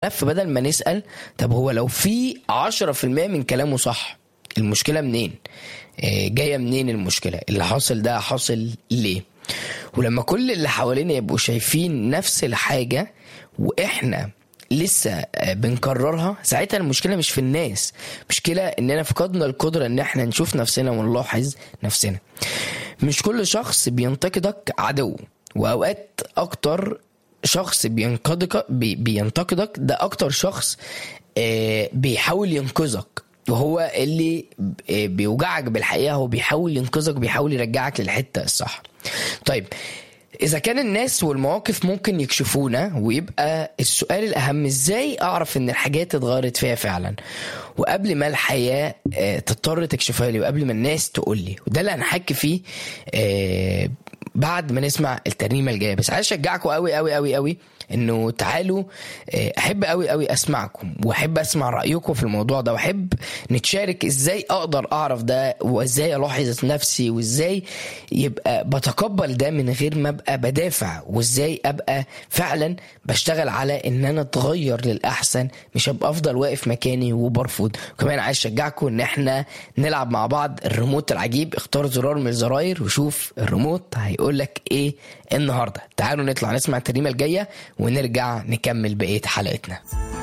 نوقف بدل ما نسال طب هو لو في 10% من كلامه صح المشكله منين آه، جايه منين المشكله اللي حاصل ده حاصل ليه ولما كل اللي حوالينا يبقوا شايفين نفس الحاجه واحنا لسه آه، بنكررها ساعتها المشكله مش في الناس مشكله اننا فقدنا القدره ان احنا نشوف نفسنا ونلاحظ نفسنا مش كل شخص بينتقدك عدو واوقات اكتر شخص بينقدك بي بينتقدك ده اكتر شخص آه، بيحاول ينقذك وهو اللي آه، بيوجعك بالحقيقه هو بيحاول ينقذك بيحاول يرجعك للحته الصح طيب اذا كان الناس والمواقف ممكن يكشفونا ويبقى السؤال الاهم ازاي اعرف ان الحاجات اتغيرت فيها فعلا وقبل ما الحياه آه، تضطر تكشفها لي وقبل ما الناس تقول لي وده اللي هنحكي فيه آه، بعد ما نسمع الترنيمه الجايه بس عايز اشجعكم قوي قوي قوي قوي انه تعالوا آه، احب قوي قوي اسمعكم واحب اسمع رايكم في الموضوع ده واحب نتشارك ازاي اقدر اعرف ده وازاي الاحظ نفسي وازاي يبقى بتقبل ده من غير ما ابقى بدافع وازاي ابقى فعلا بشتغل على ان انا اتغير للاحسن مش ابقى افضل واقف مكاني وبرفض كمان عايز اشجعكم ان احنا نلعب مع بعض الريموت العجيب اختار زرار من الزراير وشوف الريموت هيقول لك ايه النهارده تعالوا نطلع نسمع الترنيمه الجايه ونرجع نكمل بقيه حلقتنا